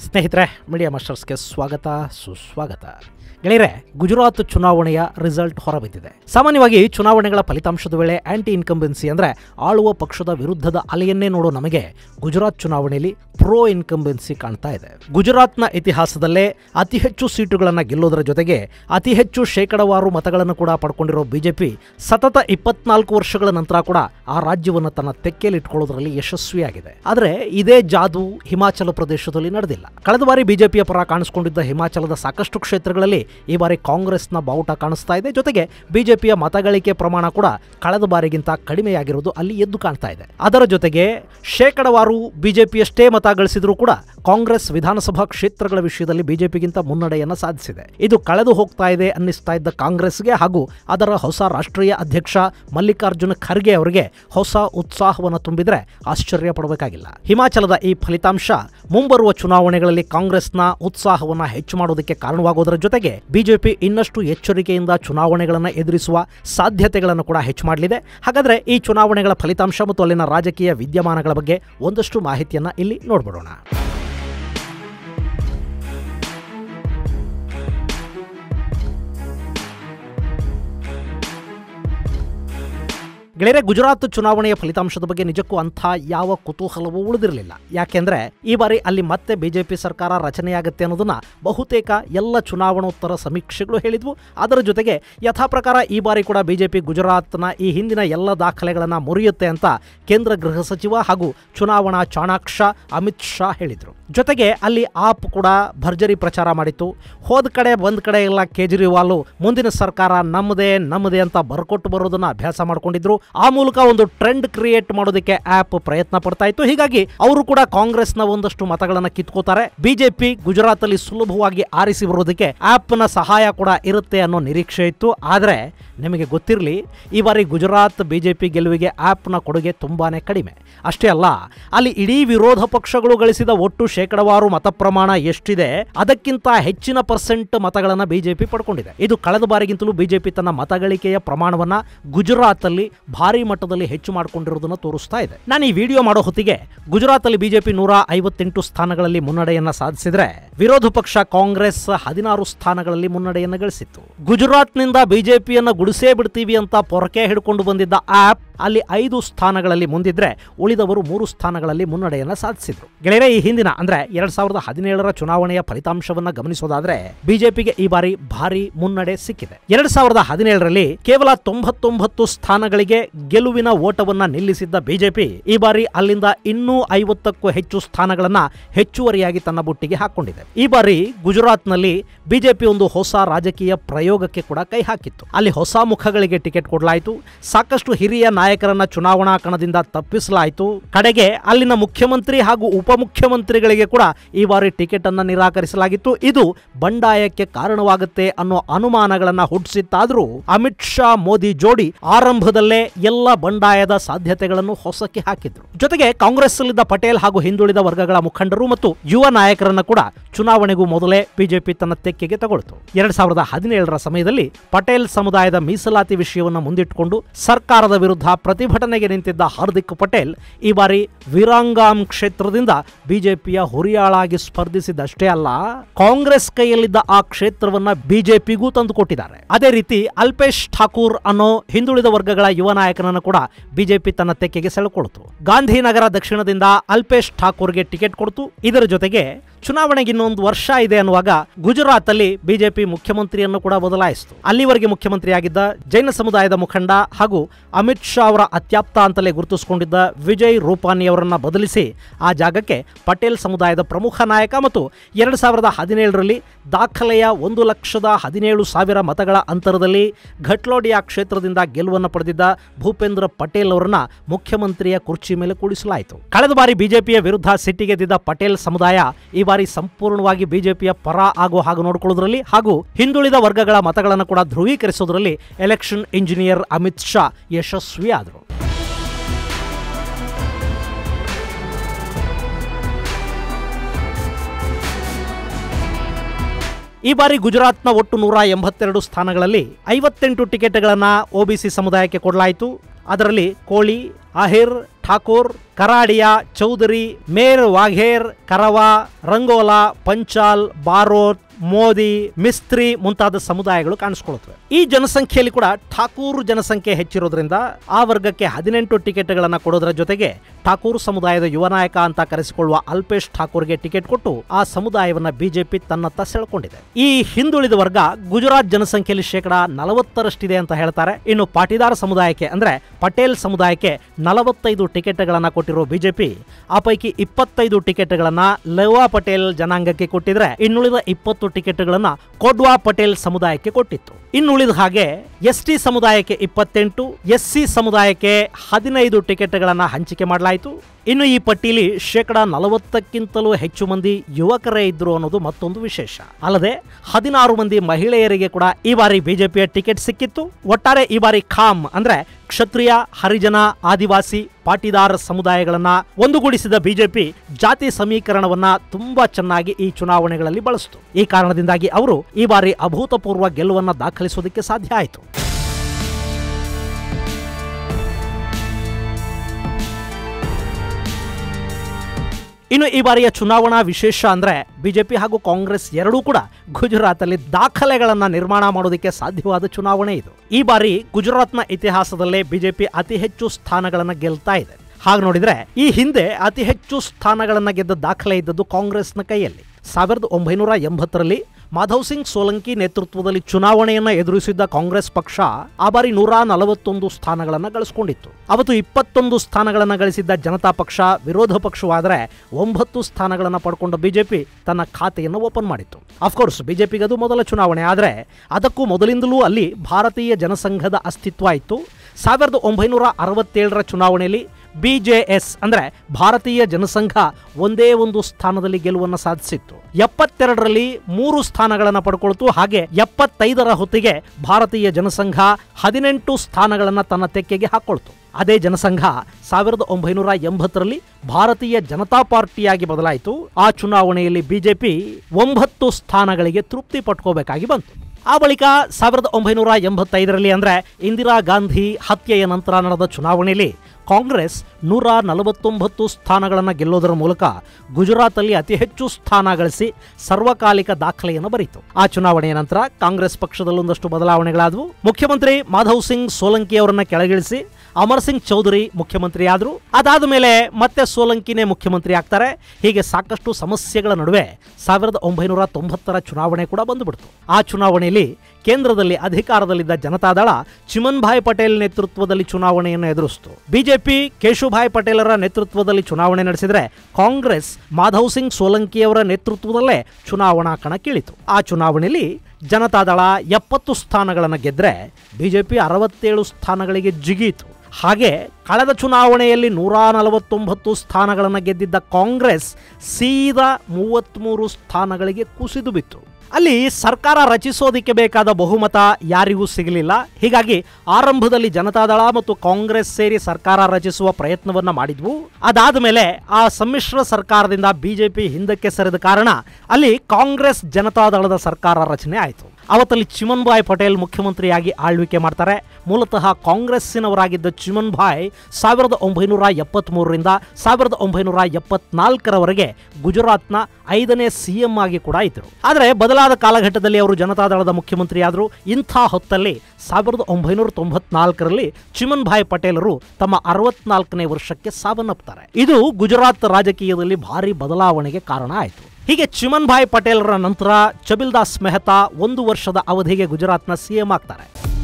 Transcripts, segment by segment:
ಸ್ನೇಹಿತರೆ ಮೀಡಿಯಾ ಮಾಸ್ಟರ್ಸ್ಗೆ ಸ್ವಾಗತ ಸುಸ್ವಾಗತ ಗೆಳೆಯರೆ ಗುಜರಾತ್ ಚುನಾವಣೆಯ ರಿಸಲ್ಟ್ ಹೊರಬಿದ್ದಿದೆ ಸಾಮಾನ್ಯವಾಗಿ ಚುನಾವಣೆಗಳ ಫಲಿತಾಂಶದ ವೇಳೆ ಆಂಟಿ ಇನ್ಕಂಬೆನ್ಸಿ ಅಂದರೆ ಆಳುವ ಪಕ್ಷದ ವಿರುದ್ಧದ ಅಲೆಯನ್ನೇ ನೋಡೋ ನಮಗೆ ಗುಜರಾತ್ ಚುನಾವಣೆಯಲ್ಲಿ ಪ್ರೋ ಇನ್ಕಂಬೆನ್ಸಿ ಕಾಣ್ತಾ ಇದೆ ಗುಜರಾತ್ನ ಇತಿಹಾಸದಲ್ಲೇ ಅತಿ ಹೆಚ್ಚು ಸೀಟುಗಳನ್ನು ಗೆಲ್ಲೋದರ ಜೊತೆಗೆ ಅತಿ ಹೆಚ್ಚು ಶೇಕಡವಾರು ಮತಗಳನ್ನು ಕೂಡ ಪಡ್ಕೊಂಡಿರೋ ಬಿಜೆಪಿ ಸತತ ಇಪ್ಪತ್ನಾಲ್ಕು ವರ್ಷಗಳ ನಂತರ ಕೂಡ ಆ ರಾಜ್ಯವನ್ನು ತನ್ನ ತೆಕ್ಕೆಯಲ್ಲಿಟ್ಕೊಳ್ಳೋದ್ರಲ್ಲಿ ಯಶಸ್ವಿಯಾಗಿದೆ ಆದರೆ ಇದೇ ಜಾದು ಹಿಮಾಚಲ ಪ್ರದೇಶದಲ್ಲಿ ನಡೆದಿಲ್ಲ ಕಳೆದ ಬಾರಿ ಬಿಜೆಪಿಯ ಪರ ಕಾಣಿಸಿಕೊಂಡಿದ್ದ ಹಿಮಾಚಲದ ಸಾಕಷ್ಟು ಕ್ಷೇತ್ರಗಳಲ್ಲಿ ಈ ಬಾರಿ ಕಾಂಗ್ರೆಸ್ನ ಬಾವುಟ ಕಾಣಿಸ್ತಾ ಇದೆ ಜೊತೆಗೆ ಬಿಜೆಪಿಯ ಮತಗಳಿಕೆ ಪ್ರಮಾಣ ಕೂಡ ಕಳೆದ ಬಾರಿಗಿಂತ ಕಡಿಮೆಯಾಗಿರುವುದು ಅಲ್ಲಿ ಎದ್ದು ಕಾಣ್ತಾ ಇದೆ ಅದರ ಜೊತೆಗೆ ಶೇಕಡವಾರು ಬಿಜೆಪಿಯಷ್ಟೇ ಮತ ಗಳಿಸಿದ್ರೂ ಕೂಡ ಕಾಂಗ್ರೆಸ್ ವಿಧಾನಸಭಾ ಕ್ಷೇತ್ರಗಳ ವಿಷಯದಲ್ಲಿ ಬಿಜೆಪಿಗಿಂತ ಮುನ್ನಡೆಯನ್ನು ಸಾಧಿಸಿದೆ ಇದು ಕಳೆದು ಹೋಗ್ತಾ ಇದೆ ಅನ್ನಿಸ್ತಾ ಇದ್ದ ಕಾಂಗ್ರೆಸ್ಗೆ ಹಾಗೂ ಅದರ ಹೊಸ ರಾಷ್ಟ್ರೀಯ ಅಧ್ಯಕ್ಷ ಮಲ್ಲಿಕಾರ್ಜುನ ಖರ್ಗೆ ಅವರಿಗೆ ಹೊಸ ಉತ್ಸಾಹವನ್ನು ತುಂಬಿದ್ರೆ ಆಶ್ಚರ್ಯ ಪಡಬೇಕಾಗಿಲ್ಲ ಹಿಮಾಚಲದ ಈ ಫಲಿತಾಂಶ ಮುಂಬರುವ ಚುನಾವಣೆಗಳಲ್ಲಿ ಕಾಂಗ್ರೆಸ್ನ ಉತ್ಸಾಹವನ್ನು ಹೆಚ್ಚು ಮಾಡೋದಕ್ಕೆ ಕಾರಣವಾಗುವುದರ ಜೊತೆಗೆ ಬಿಜೆಪಿ ಇನ್ನಷ್ಟು ಎಚ್ಚರಿಕೆಯಿಂದ ಚುನಾವಣೆಗಳನ್ನು ಎದುರಿಸುವ ಸಾಧ್ಯತೆಗಳನ್ನು ಕೂಡ ಹೆಚ್ಚು ಮಾಡಲಿದೆ ಹಾಗಾದ್ರೆ ಈ ಚುನಾವಣೆಗಳ ಫಲಿತಾಂಶ ಮತ್ತು ಅಲ್ಲಿನ ರಾಜಕೀಯ ವಿದ್ಯಮಾನಗಳ ಬಗ್ಗೆ ಒಂದಷ್ಟು ಮಾಹಿತಿಯನ್ನ ಇಲ್ಲಿ ನೋಡ್ಬಿಡೋಣ ಗೆಳೆಯರೆ ಗುಜರಾತ್ ಚುನಾವಣೆಯ ಫಲಿತಾಂಶದ ಬಗ್ಗೆ ನಿಜಕ್ಕೂ ಅಂಥ ಯಾವ ಕುತೂಹಲವೂ ಉಳಿದಿರಲಿಲ್ಲ ಯಾಕೆಂದ್ರೆ ಈ ಬಾರಿ ಅಲ್ಲಿ ಮತ್ತೆ ಬಿಜೆಪಿ ಸರ್ಕಾರ ರಚನೆಯಾಗುತ್ತೆ ಅನ್ನೋದನ್ನ ಬಹುತೇಕ ಎಲ್ಲ ಚುನಾವಣೋತ್ತರ ಸಮೀಕ್ಷೆಗಳು ಹೇಳಿದ್ವು ಅದರ ಜೊತೆಗೆ ಯಥಾ ಪ್ರಕಾರ ಈ ಬಾರಿ ಕೂಡ ಬಿಜೆಪಿ ಗುಜರಾತ್ನ ಈ ಹಿಂದಿನ ಎಲ್ಲ ದಾಖಲೆಗಳನ್ನು ಮುರಿಯುತ್ತೆ ಅಂತ ಕೇಂದ್ರ ಗೃಹ ಸಚಿವ ಹಾಗೂ ಚುನಾವಣಾ ಚಾಣಾಕ್ಷ ಅಮಿತ್ ಶಾ ಹೇಳಿದರು ಜೊತೆಗೆ ಅಲ್ಲಿ ಆಪ್ ಕೂಡ ಭರ್ಜರಿ ಪ್ರಚಾರ ಮಾಡಿತ್ತು ಹೋದ ಕಡೆ ಬಂದ ಕಡೆ ಎಲ್ಲ ಕೇಜ್ರಿವಾಲ್ ಮುಂದಿನ ಸರ್ಕಾರ ನಮ್ಮದೇ ನಮ್ಮದೇ ಅಂತ ಬರ್ಕೊಟ್ಟು ಬರೋದನ್ನ ಅಭ್ಯಾಸ ಮಾಡ್ಕೊಂಡಿದ್ರು ಆ ಮೂಲಕ ಒಂದು ಟ್ರೆಂಡ್ ಕ್ರಿಯೇಟ್ ಮಾಡೋದಕ್ಕೆ ಆಪ್ ಪ್ರಯತ್ನ ಪಡ್ತಾ ಇತ್ತು ಹೀಗಾಗಿ ಅವರು ಕೂಡ ಕಾಂಗ್ರೆಸ್ನ ಒಂದಷ್ಟು ಮತಗಳನ್ನ ಕಿತ್ಕೋತಾರೆ ಬಿಜೆಪಿ ಗುಜರಾತ್ ಅಲ್ಲಿ ಸುಲಭವಾಗಿ ಆರಿಸಿ ಬರೋದಕ್ಕೆ ಆಪ್ನ ಸಹಾಯ ಕೂಡ ಇರುತ್ತೆ ಅನ್ನೋ ನಿರೀಕ್ಷೆ ಇತ್ತು ಆದರೆ ನಿಮಗೆ ಗೊತ್ತಿರಲಿ ಈ ಬಾರಿ ಗುಜರಾತ್ ಬಿಜೆಪಿ ಗೆಲುವಿಗೆ ಆಪ್ನ ಕೊಡುಗೆ ತುಂಬಾನೇ ಕಡಿಮೆ ಅಷ್ಟೇ ಅಲ್ಲ ಅಲ್ಲಿ ಇಡೀ ವಿರೋಧ ಪಕ್ಷಗಳು ಗಳಿಸಿದ ಒಟ್ಟು ಶೇಕಡವಾರು ಮತ ಪ್ರಮಾಣ ಎಷ್ಟಿದೆ ಅದಕ್ಕಿಂತ ಹೆಚ್ಚಿನ ಪರ್ಸೆಂಟ್ ಮತಗಳನ್ನು ಬಿಜೆಪಿ ಪಡ್ಕೊಂಡಿದೆ ಇದು ಕಳೆದ ಬಾರಿಗಿಂತಲೂ ಬಿಜೆಪಿ ತನ್ನ ಮತಗಳಿಕೆಯ ಪ್ರಮಾಣವನ್ನ ಗುಜರಾತ್ ಅಲ್ಲಿ ಭಾರಿ ಮಟ್ಟದಲ್ಲಿ ಹೆಚ್ಚು ಮಾಡಿಕೊಂಡಿರುವುದನ್ನು ತೋರಿಸ್ತಾ ಇದೆ ನಾನು ಈ ವಿಡಿಯೋ ಮಾಡೋ ಹೊತ್ತಿಗೆ ಗುಜರಾತ್ ಅಲ್ಲಿ ಬಿಜೆಪಿ ನೂರ ಐವತ್ತೆಂಟು ಸ್ಥಾನಗಳಲ್ಲಿ ಮುನ್ನಡೆಯನ್ನ ಸಾಧಿಸಿದ್ರೆ ವಿರೋಧ ಪಕ್ಷ ಕಾಂಗ್ರೆಸ್ ಹದಿನಾರು ಸ್ಥಾನಗಳಲ್ಲಿ ಮುನ್ನಡೆಯನ್ನು ಗಳಿಸಿತ್ತು ಗುಜರಾತ್ನಿಂದ ಬಿಜೆಪಿಯನ್ನು ಗುಡಿಸೇ ಬಿಡ್ತೀವಿ ಅಂತ ಪೊರಕೆ ಹಿಡ್ಕೊಂಡು ಬಂದಿದ್ದ ಆಪ್ ಅಲ್ಲಿ ಐದು ಸ್ಥಾನಗಳಲ್ಲಿ ಮುಂದಿದ್ರೆ ಉಳಿದವರು ಮೂರು ಸ್ಥಾನಗಳಲ್ಲಿ ಮುನ್ನಡೆಯನ್ನ ಸಾಧಿಸಿದ್ರು ಗೆಳೆಯರೆ ಈ ಹಿಂದಿನ ಅಂದ್ರೆ ಎರಡ್ ಸಾವಿರದ ಹದಿನೇಳರ ಚುನಾವಣೆಯ ಫಲಿತಾಂಶವನ್ನ ಗಮನಿಸೋದಾದ್ರೆ ಬಿಜೆಪಿಗೆ ಈ ಬಾರಿ ಭಾರಿ ಮುನ್ನಡೆ ಸಿಕ್ಕಿದೆ ಎರಡ್ ಸಾವಿರದ ಹದಿನೇಳರಲ್ಲಿ ಕೇವಲ ತೊಂಬತ್ತೊಂಬತ್ತು ಸ್ಥಾನಗಳಿಗೆ ಗೆಲುವಿನ ಓಟವನ್ನ ನಿಲ್ಲಿಸಿದ್ದ ಬಿಜೆಪಿ ಈ ಬಾರಿ ಅಲ್ಲಿಂದ ಇನ್ನೂ ಐವತ್ತಕ್ಕೂ ಹೆಚ್ಚು ಸ್ಥಾನಗಳನ್ನ ಹೆಚ್ಚುವರಿಯಾಗಿ ತನ್ನ ಬುಟ್ಟಿಗೆ ಹಾಕೊಂಡಿದೆ ಈ ಬಾರಿ ಗುಜರಾತ್ನಲ್ಲಿ ಬಿಜೆಪಿ ಒಂದು ಹೊಸ ರಾಜಕೀಯ ಪ್ರಯೋಗಕ್ಕೆ ಕೂಡ ಕೈ ಹಾಕಿತ್ತು ಅಲ್ಲಿ ಹೊಸ ಮುಖಗಳಿಗೆ ಟಿಕೆಟ್ ಕೊಡಲಾಯಿತು ಸಾಕಷ್ಟು ಹಿರಿಯ ನಾಯಕರನ್ನ ಚುನಾವಣಾ ಕಣದಿಂದ ತಪ್ಪಿಸಲಾಯಿತು ಕಡೆಗೆ ಅಲ್ಲಿನ ಮುಖ್ಯಮಂತ್ರಿ ಹಾಗೂ ಉಪಮುಖ್ಯಮಂತ್ರಿಗಳಿಗೆ ಕೂಡ ಈ ಬಾರಿ ಟಿಕೆಟ್ ಅನ್ನ ನಿರಾಕರಿಸಲಾಗಿತ್ತು ಇದು ಬಂಡಾಯಕ್ಕೆ ಕಾರಣವಾಗುತ್ತೆ ಅನ್ನೋ ಅನುಮಾನಗಳನ್ನ ಹುಟ್ಟಿಸಿತ್ತಾದ್ರೂ ಅಮಿತ್ ಶಾ ಮೋದಿ ಜೋಡಿ ಆರಂಭದಲ್ಲೇ ಎಲ್ಲ ಬಂಡಾಯದ ಸಾಧ್ಯತೆಗಳನ್ನು ಹೊಸಕ್ಕೆ ಹಾಕಿದ್ರು ಜೊತೆಗೆ ಕಾಂಗ್ರೆಸ್ನಲ್ಲಿದ್ದ ಪಟೇಲ್ ಹಾಗೂ ಹಿಂದುಳಿದ ವರ್ಗಗಳ ಮುಖಂಡರು ಮತ್ತು ಯುವ ನಾಯಕರನ್ನ ಕೂಡ ಚುನಾವಣೆಗೂ ಮೊದಲೇ ಬಿಜೆಪಿ ತನ್ನ ತೆಕ್ಕೆಗೆ ತಗೊಳ್ತು ಎರಡ್ ಸಾವಿರದ ಹದಿನೇಳರ ಸಮಯದಲ್ಲಿ ಪಟೇಲ್ ಸಮುದಾಯದ ಮೀಸಲಾತಿ ವಿಷಯವನ್ನು ಮುಂದಿಟ್ಟುಕೊಂಡು ಸರ್ಕಾರದ ವಿರುದ್ಧ ಪ್ರತಿಭಟನೆಗೆ ನಿಂತಿದ್ದ ಹಾರ್ದಿಕ್ ಪಟೇಲ್ ಈ ಬಾರಿ ವಿರಾಂಗಾಂ ಕ್ಷೇತ್ರದಿಂದ ಬಿಜೆಪಿಯ ಹುರಿಯಾಳಾಗಿ ಸ್ಪರ್ಧಿಸಿದಷ್ಟೇ ಅಲ್ಲ ಕಾಂಗ್ರೆಸ್ ಕೈಯಲ್ಲಿದ್ದ ಆ ಕ್ಷೇತ್ರವನ್ನ ಬಿಜೆಪಿಗೂ ತಂದುಕೊಟ್ಟಿದ್ದಾರೆ ಅದೇ ರೀತಿ ಅಲ್ಪೇಶ್ ಠಾಕೂರ್ ಅನ್ನೋ ಹಿಂದುಳಿದ ವರ್ಗಗಳ ಯುವ ನಾಯಕನನ್ನು ಕೂಡ ಬಿಜೆಪಿ ತನ್ನ ತೆಕ್ಕೆಗೆ ಸೆಳೆಕೊಳ್ತು ಗಾಂಧಿನಗರ ದಕ್ಷಿಣದಿಂದ ಅಲ್ಪೇಶ್ ಠಾಕೂರ್ಗೆ ಟಿಕೆಟ್ ಕೊಡ್ತು ಇದರ ಜೊತೆಗೆ ಚುನಾವಣೆಗೆ ಇನ್ನೊಂದು ವರ್ಷ ಇದೆ ಅನ್ನುವಾಗ ಗುಜರಾತ್ ಅಲ್ಲಿ ಬಿಜೆಪಿ ಮುಖ್ಯಮಂತ್ರಿಯನ್ನು ಕೂಡ ಬದಲಾಯಿಸಿತು ಅಲ್ಲಿವರೆಗೆ ಮುಖ್ಯಮಂತ್ರಿಯಾಗಿದ್ದ ಜೈನ ಸಮುದಾಯದ ಮುಖಂಡ ಹಾಗೂ ಅಮಿತ್ ಶಾ ಅವರ ಅತ್ಯಾಪ್ತ ಅಂತಲೇ ಗುರುತಿಸಿಕೊಂಡಿದ್ದ ವಿಜಯ್ ರೂಪಾನಿ ಅವರನ್ನ ಬದಲಿಸಿ ಆ ಜಾಗಕ್ಕೆ ಪಟೇಲ್ ಸಮುದಾಯದ ಪ್ರಮುಖ ನಾಯಕ ಮತ್ತು ಎರಡು ಸಾವಿರದ ಹದಿನೇಳರಲ್ಲಿ ದಾಖಲೆಯ ಒಂದು ಲಕ್ಷದ ಹದಿನೇಳು ಸಾವಿರ ಮತಗಳ ಅಂತರದಲ್ಲಿ ಘಟ್ಲೋಡಿಯಾ ಕ್ಷೇತ್ರದಿಂದ ಗೆಲುವನ್ನು ಪಡೆದಿದ್ದ ಭೂಪೇಂದ್ರ ಪಟೇಲ್ ಅವರನ್ನ ಮುಖ್ಯಮಂತ್ರಿಯ ಕುರ್ಚಿ ಮೇಲೆ ಕೂಡಿಸಲಾಯಿತು ಕಳೆದ ಬಾರಿ ಬಿಜೆಪಿಯ ವಿರುದ್ಧ ಸಿಟ್ಟಿಗೆದ್ದಿದ್ದ ಪಟೇಲ್ ಸಮುದಾಯ ಈ ಬಾರಿ ಸಂಪೂರ್ಣವಾಗಿ ಬಿಜೆಪಿಯ ಪರ ಆಗೋ ಹಾಗೆ ನೋಡಿಕೊಳ್ಳೋದ್ರಲ್ಲಿ ಹಾಗೂ ಹಿಂದುಳಿದ ವರ್ಗಗಳ ಮತಗಳನ್ನು ಕೂಡ ಧ್ರುವೀಕರಿಸೋದ್ರಲ್ಲಿ ಎಲೆಕ್ಷನ್ ಇಂಜಿನಿಯರ್ ಅಮಿತ್ ಶಾ ಯಶಸ್ವಿ ಆದರು ಈ ಬಾರಿ ಗುಜರಾತ್ನ ಒಟ್ಟು ನೂರ ಎಂಬತ್ತೆರಡು ಸ್ಥಾನಗಳಲ್ಲಿ ಐವತ್ತೆಂಟು ಟಿಕೆಟ್ಗಳನ್ನು ಒಬಿಸಿ ಸಮುದಾಯಕ್ಕೆ ಕೊಡಲಾಯಿತು ಅದರಲ್ಲಿ ಕೋಳಿ ಅಹಿರ್ ಠಾಕೂರ್ ಕರಾಡಿಯಾ ಚೌಧರಿ ಮೇರ್ ವಾಘೇರ್ ಕರವಾ ರಂಗೋಲಾ ಪಂಚಾಲ್ ಬಾರೋತ್ ಮೋದಿ ಮಿಸ್ತ್ರಿ ಮುಂತಾದ ಸಮುದಾಯಗಳು ಕಾಣಿಸ್ಕೊಳ್ಳುತ್ತವೆ ಈ ಜನಸಂಖ್ಯೆಯಲ್ಲಿ ಕೂಡ ಠಾಕೂರ್ ಜನಸಂಖ್ಯೆ ಹೆಚ್ಚಿರೋದ್ರಿಂದ ಆ ವರ್ಗಕ್ಕೆ ಹದಿನೆಂಟು ಟಿಕೆಟ್ಗಳನ್ನು ಕೊಡೋದರ ಜೊತೆಗೆ ಠಾಕೂರ್ ಸಮುದಾಯದ ಯುವ ನಾಯಕ ಅಂತ ಕರೆಸಿಕೊಳ್ಳುವ ಅಲ್ಪೇಶ್ ಠಾಕೂರ್ಗೆ ಟಿಕೆಟ್ ಕೊಟ್ಟು ಆ ಸಮುದಾಯವನ್ನ ಬಿಜೆಪಿ ತನ್ನತ್ತ ಸೆಳ್ಕೊಂಡಿದೆ ಈ ಹಿಂದುಳಿದ ವರ್ಗ ಗುಜರಾತ್ ಜನಸಂಖ್ಯೆಯಲ್ಲಿ ಶೇಕಡ ನಲವತ್ತರಷ್ಟಿದೆ ಅಂತ ಹೇಳ್ತಾರೆ ಇನ್ನು ಪಾಟಿದಾರ್ ಸಮುದಾಯಕ್ಕೆ ಅಂದ್ರೆ ಪಟೇಲ್ ಸಮುದಾಯಕ್ಕೆ ನಲವತ್ತೈದು ಟಿಕೆಟ್ಗಳನ್ನ ಕೊಟ್ಟಿರೋ ಬಿಜೆಪಿ ಆ ಪೈಕಿ ಇಪ್ಪತ್ತೈದು ಟಿಕೆಟ್ಗಳನ್ನ ಲೆವಾ ಪಟೇಲ್ ಜನಾಂಗಕ್ಕೆ ಕೊಟ್ಟಿದ್ರೆ ಇನ್ನುಳಿದ ಇಪ್ಪತ್ತು ಟಿಕೆಟ್ಗಳನ್ನ ಕೊಡ್ವಾ ಪಟೇಲ್ ಸಮುದಾಯಕ್ಕೆ ಕೊಟ್ಟಿತ್ತು ಇನ್ನುಳಿದ ಹಾಗೆ ಎಸ್ ಟಿ ಸಮುದಾಯಕ್ಕೆ ಇಪ್ಪತ್ತೆಂಟು ಎಸ್ ಸಿ ಸಮುದಾಯಕ್ಕೆ ಹದಿನೈದು ಟಿಕೆಟ್ಗಳನ್ನ ಹಂಚಿಕೆ ಮಾಡಲಾಯಿತು ಇನ್ನು ಈ ಪಟ್ಟಿಲಿ ಶೇಕಡ ನಲವತ್ತಕ್ಕಿಂತಲೂ ಹೆಚ್ಚು ಮಂದಿ ಯುವಕರೇ ಇದ್ರು ಅನ್ನೋದು ಮತ್ತೊಂದು ವಿಶೇಷ ಅಲ್ಲದೆ ಹದಿನಾರು ಮಂದಿ ಮಹಿಳೆಯರಿಗೆ ಕೂಡ ಈ ಬಾರಿ ಬಿಜೆಪಿಯ ಟಿಕೆಟ್ ಸಿಕ್ಕಿತ್ತು ಒಟ್ಟಾರೆ ಈ ಬಾರಿ ಖಾಮ್ ಅಂದ್ರೆ ಕ್ಷತ್ರಿಯ ಹರಿಜನ ಆದಿವಾಸಿ ಪಾಟಿದಾರ ಸಮುದಾಯಗಳನ್ನ ಒಂದುಗೂಡಿಸಿದ ಬಿಜೆಪಿ ಜಾತಿ ಸಮೀಕರಣವನ್ನ ತುಂಬಾ ಚೆನ್ನಾಗಿ ಈ ಚುನಾವಣೆಗಳಲ್ಲಿ ಬಳಸಿತು ಈ ಕಾರಣದಿಂದಾಗಿ ಅವರು ಈ ಬಾರಿ ಅಭೂತಪೂರ್ವ ಗೆಲುವನ್ನ ದಾಖಲಿಸೋದಕ್ಕೆ ಸಾಧ್ಯ ಆಯಿತು ಇನ್ನು ಈ ಬಾರಿಯ ಚುನಾವಣಾ ವಿಶೇಷ ಅಂದ್ರೆ ಬಿಜೆಪಿ ಹಾಗೂ ಕಾಂಗ್ರೆಸ್ ಎರಡೂ ಕೂಡ ಗುಜರಾತಲ್ಲಿ ದಾಖಲೆಗಳನ್ನ ನಿರ್ಮಾಣ ಮಾಡೋದಕ್ಕೆ ಸಾಧ್ಯವಾದ ಚುನಾವಣೆ ಇದು ಈ ಬಾರಿ ಗುಜರಾತ್ನ ಇತಿಹಾಸದಲ್ಲೇ ಬಿಜೆಪಿ ಅತಿ ಹೆಚ್ಚು ಸ್ಥಾನಗಳನ್ನ ಗೆಲ್ತಾ ಇದೆ ಹಾಗೆ ನೋಡಿದ್ರೆ ಈ ಹಿಂದೆ ಅತಿ ಹೆಚ್ಚು ಸ್ಥಾನಗಳನ್ನ ಗೆದ್ದ ದಾಖಲೆ ಇದ್ದದ್ದು ಕಾಂಗ್ರೆಸ್ನ ಕೈಯಲ್ಲಿ ಸಾವಿರದ ಒಂಬೈನೂರ ಎಂಬತ್ತರಲ್ಲಿ ಮಾಧವ್ ಸಿಂಗ್ ಸೋಲಂಕಿ ನೇತೃತ್ವದಲ್ಲಿ ಚುನಾವಣೆಯನ್ನ ಎದುರಿಸಿದ್ದ ಕಾಂಗ್ರೆಸ್ ಪಕ್ಷ ಆ ಬಾರಿ ನೂರ ನಲವತ್ತೊಂದು ಸ್ಥಾನಗಳನ್ನ ಗಳಿಸಿಕೊಂಡಿತ್ತು ಅವತ್ತು ಇಪ್ಪತ್ತೊಂದು ಸ್ಥಾನಗಳನ್ನ ಗಳಿಸಿದ್ದ ಜನತಾ ಪಕ್ಷ ವಿರೋಧ ಪಕ್ಷವಾದರೆ ಒಂಬತ್ತು ಸ್ಥಾನಗಳನ್ನ ಪಡ್ಕೊಂಡ ಬಿಜೆಪಿ ತನ್ನ ಖಾತೆಯನ್ನು ಓಪನ್ ಮಾಡಿತ್ತು ಅಫ್ಕೋರ್ಸ್ ಬಿಜೆಪಿಗೆ ಅದು ಮೊದಲ ಚುನಾವಣೆ ಆದರೆ ಅದಕ್ಕೂ ಮೊದಲಿಂದಲೂ ಅಲ್ಲಿ ಭಾರತೀಯ ಜನಸಂಘದ ಅಸ್ತಿತ್ವ ಇತ್ತು ಸಾವಿರದ ಒಂಬೈನೂರ ಅರವತ್ತೇಳರ ಚುನಾವಣೆಯಲ್ಲಿ ಬಿಜೆಎಸ್ ಅಂದ್ರೆ ಭಾರತೀಯ ಜನಸಂಘ ಒಂದೇ ಒಂದು ಸ್ಥಾನದಲ್ಲಿ ಗೆಲುವನ್ನು ಸಾಧಿಸಿತ್ತು ಎಪ್ಪತ್ತೆರಡರಲ್ಲಿ ಮೂರು ಸ್ಥಾನಗಳನ್ನು ಪಡ್ಕೊಳ್ತು ಹಾಗೆ ಎಪ್ಪತ್ತೈದರ ಹೊತ್ತಿಗೆ ಭಾರತೀಯ ಜನಸಂಘ ಹದಿನೆಂಟು ಸ್ಥಾನಗಳನ್ನು ತನ್ನ ತೆಕ್ಕೆಗೆ ಹಾಕೊಳ್ತು ಅದೇ ಜನಸಂಘ ಸಾವಿರದ ಒಂಬೈನೂರ ಎಂಬತ್ತರಲ್ಲಿ ಭಾರತೀಯ ಜನತಾ ಪಾರ್ಟಿಯಾಗಿ ಬದಲಾಯಿತು ಆ ಚುನಾವಣೆಯಲ್ಲಿ ಬಿಜೆಪಿ ಒಂಬತ್ತು ಸ್ಥಾನಗಳಿಗೆ ತೃಪ್ತಿ ಪಟ್ಕೋಬೇಕಾಗಿ ಬಂತು ಆ ಬಳಿಕ ಸಾವಿರದ ಒಂಬೈನೂರ ಎಂಬತ್ತೈದರಲ್ಲಿ ಅಂದ್ರೆ ಇಂದಿರಾ ಗಾಂಧಿ ಹತ್ಯೆಯ ನಂತರ ನಡೆದ ಚುನಾವಣೆಯಲ್ಲಿ ಕಾಂಗ್ರೆಸ್ ನೂರ ನಲವತ್ತೊಂಬತ್ತು ಸ್ಥಾನಗಳನ್ನು ಗೆಲ್ಲೋದರ ಮೂಲಕ ಗುಜರಾತಲ್ಲಿ ಅತಿ ಹೆಚ್ಚು ಸ್ಥಾನ ಗಳಿಸಿ ಸರ್ವಕಾಲಿಕ ದಾಖಲೆಯನ್ನು ಬರೀತು ಆ ಚುನಾವಣೆಯ ನಂತರ ಕಾಂಗ್ರೆಸ್ ಪಕ್ಷದಲ್ಲೊಂದಷ್ಟು ಬದಲಾವಣೆಗಳಾದವು ಮುಖ್ಯಮಂತ್ರಿ ಮಾಧವ್ ಸಿಂಗ್ ಸೋಲಂಕಿ ಅವರನ್ನ ಕೆಳಗಿಳಿಸಿ ಅಮರ್ ಸಿಂಗ್ ಚೌಧರಿ ಮುಖ್ಯಮಂತ್ರಿ ಆದರು ಅದಾದ ಮೇಲೆ ಮತ್ತೆ ಸೋಲಂಕಿನೇ ಮುಖ್ಯಮಂತ್ರಿ ಆಗ್ತಾರೆ ಹೀಗೆ ಸಾಕಷ್ಟು ಸಮಸ್ಯೆಗಳ ನಡುವೆ ಸಾವಿರದ ಒಂಬೈನೂರ ತೊಂಬತ್ತರ ಚುನಾವಣೆ ಕೂಡ ಬಂದುಬಿಡ್ತು ಆ ಚುನಾವಣೆಯಲ್ಲಿ ಕೇಂದ್ರದಲ್ಲಿ ಅಧಿಕಾರದಲ್ಲಿದ್ದ ಜನತಾದಳ ಚಿಮನ್ಭಾಯ್ ಪಟೇಲ್ ನೇತೃತ್ವದಲ್ಲಿ ಚುನಾವಣೆಯನ್ನು ಎದುರಿಸಿತು ಬಿಜೆಪಿ ಕೇಶುಭಾಯ್ ಪಟೇಲರ ನೇತೃತ್ವದಲ್ಲಿ ಚುನಾವಣೆ ನಡೆಸಿದ್ರೆ ಕಾಂಗ್ರೆಸ್ ಮಾಧವ್ ಸಿಂಗ್ ಸೋಲಂಕಿ ಅವರ ನೇತೃತ್ವದಲ್ಲೇ ಚುನಾವಣಾ ಕಣಕ್ಕಿಳಿತು ಆ ಚುನಾವಣೆಯಲ್ಲಿ ಜನತಾದಳ ಎಪ್ಪತ್ತು ಸ್ಥಾನಗಳನ್ನು ಗೆದ್ರೆ ಬಿಜೆಪಿ ಅರವತ್ತೇಳು ಸ್ಥಾನಗಳಿಗೆ ಜಿಗೀತು ಹಾಗೆ ಕಳೆದ ಚುನಾವಣೆಯಲ್ಲಿ ನೂರ ನಲವತ್ತೊಂಬತ್ತು ಸ್ಥಾನಗಳನ್ನು ಗೆದ್ದಿದ್ದ ಕಾಂಗ್ರೆಸ್ ಸೀದಾ ಮೂವತ್ತ್ಮೂರು ಸ್ಥಾನಗಳಿಗೆ ಕುಸಿದು ಬಿತ್ತು ಅಲ್ಲಿ ಸರ್ಕಾರ ರಚಿಸೋದಕ್ಕೆ ಬೇಕಾದ ಬಹುಮತ ಯಾರಿಗೂ ಸಿಗಲಿಲ್ಲ ಹೀಗಾಗಿ ಆರಂಭದಲ್ಲಿ ಜನತಾದಳ ಮತ್ತು ಕಾಂಗ್ರೆಸ್ ಸೇರಿ ಸರ್ಕಾರ ರಚಿಸುವ ಪ್ರಯತ್ನವನ್ನ ಮಾಡಿದ್ವು ಅದಾದ ಮೇಲೆ ಆ ಸಮ್ಮಿಶ್ರ ಸರ್ಕಾರದಿಂದ ಬಿಜೆಪಿ ಹಿಂದಕ್ಕೆ ಸರಿದ ಕಾರಣ ಅಲ್ಲಿ ಕಾಂಗ್ರೆಸ್ ಜನತಾದಳದ ಸರ್ಕಾರ ರಚನೆ ಆಯಿತು ಅವತ್ತಲ್ಲಿ ಚಿಮನ್ ಭಾಯ್ ಪಟೇಲ್ ಮುಖ್ಯಮಂತ್ರಿಯಾಗಿ ಆಳ್ವಿಕೆ ಮಾಡ್ತಾರೆ ಮೂಲತಃ ಕಾಂಗ್ರೆಸ್ಸಿನವರಾಗಿದ್ದ ಚಿಮನ್ ಭಾಯ್ ಸಾವಿರದ ಒಂಬೈನೂರ ಎಪ್ಪತ್ತ್ಮೂರರಿಂದ ಸಾವಿರದ ಒಂಬೈನೂರ ಎಪ್ಪತ್ನಾಲ್ಕರವರೆಗೆ ಗುಜರಾತ್ನ ಐದನೇ ಸಿಎಂ ಆಗಿ ಕೂಡ ಇದ್ದರು ಆದರೆ ಬದಲಾದ ಕಾಲಘಟ್ಟದಲ್ಲಿ ಅವರು ಜನತಾದಳದ ಮುಖ್ಯಮಂತ್ರಿ ಆದರು ಇಂಥ ಹೊತ್ತಲ್ಲಿ ಸಾವಿರದ ಒಂಬೈನೂರ ತೊಂಬತ್ನಾಲ್ಕರಲ್ಲಿ ಚಿಮನ್ ಭಾಯ್ ಪಟೇಲರು ತಮ್ಮ ಅರವತ್ನಾಲ್ಕನೇ ವರ್ಷಕ್ಕೆ ಸಾವನ್ನಪ್ತಾರೆ ಇದು ಗುಜರಾತ್ ರಾಜಕೀಯದಲ್ಲಿ ಭಾರಿ ಬದಲಾವಣೆಗೆ ಕಾರಣ ಆಯಿತು ಹೀಗೆ ಚಿಮನ್ ಭಾಯ್ ಪಟೇಲರ ನಂತರ ಚಬಿಲ್ದಾಸ್ ಮೆಹ್ತಾ ಒಂದು ವರ್ಷದ ಅವಧಿಗೆ ಗುಜರಾತ್ನ ಸಿಎಂ ಆಗ್ತಾರೆ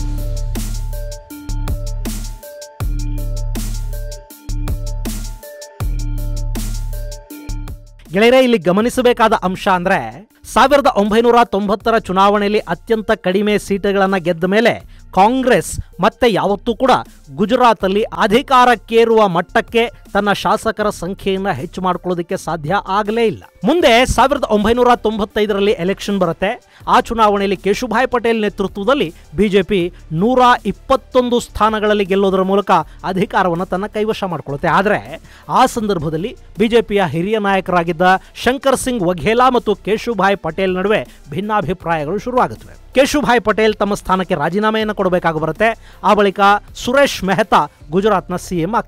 ಗೆಳೆಯರೇ ಇಲ್ಲಿ ಗಮನಿಸಬೇಕಾದ ಅಂಶ ಅಂದ್ರೆ ಸಾವಿರದ ಒಂಬೈನೂರ ತೊಂಬತ್ತರ ಚುನಾವಣೆಯಲ್ಲಿ ಅತ್ಯಂತ ಕಡಿಮೆ ಸೀಟುಗಳನ್ನು ಗೆದ್ದ ಮೇಲೆ ಕಾಂಗ್ರೆಸ್ ಮತ್ತೆ ಯಾವತ್ತೂ ಕೂಡ ಗುಜರಾತಲ್ಲಿ ಅಧಿಕಾರಕ್ಕೇರುವ ಮಟ್ಟಕ್ಕೆ ತನ್ನ ಶಾಸಕರ ಸಂಖ್ಯೆಯನ್ನು ಹೆಚ್ಚು ಮಾಡ್ಕೊಳ್ಳೋದಕ್ಕೆ ಸಾಧ್ಯ ಆಗಲೇ ಇಲ್ಲ ಮುಂದೆ ಸಾವಿರದ ಒಂಬೈನೂರ ತೊಂಬತ್ತೈದರಲ್ಲಿ ಎಲೆಕ್ಷನ್ ಬರುತ್ತೆ ಆ ಚುನಾವಣೆಯಲ್ಲಿ ಕೇಶುಭಾಯ್ ಪಟೇಲ್ ನೇತೃತ್ವದಲ್ಲಿ ಬಿಜೆಪಿ ನೂರ ಇಪ್ಪತ್ತೊಂದು ಸ್ಥಾನಗಳಲ್ಲಿ ಗೆಲ್ಲೋದರ ಮೂಲಕ ಅಧಿಕಾರವನ್ನು ತನ್ನ ಕೈವಶ ಮಾಡಿಕೊಳ್ಳುತ್ತೆ ಆದರೆ ಆ ಸಂದರ್ಭದಲ್ಲಿ ಬಿಜೆಪಿಯ ಹಿರಿಯ ನಾಯಕರಾಗಿದ್ದ ಶಂಕರ್ ಸಿಂಗ್ ವಘೇಲಾ ಮತ್ತು ಕೇಶುಭಾಯ್ ಪಟೇಲ್ ನಡುವೆ ಭಿನ್ನಾಭಿಪ್ರಾಯಗಳು ಶುರುವಾಗುತ್ತವೆ ಕೇಶುಭಾಯ್ ಪಟೇಲ್ ತಮ್ಮ ಸ್ಥಾನಕ್ಕೆ ರಾಜೀನಾಮೆಯನ್ನು ಕೊಡಬೇಕಾಗಿ ಬರುತ್ತೆ ಆ ಬಳಿಕ ಸುರೇಶ್ ಮೆಹ್ತಾ ಗುಜರಾತ್ನ ಸಿಎಂ ಆಗ್ತಾರೆ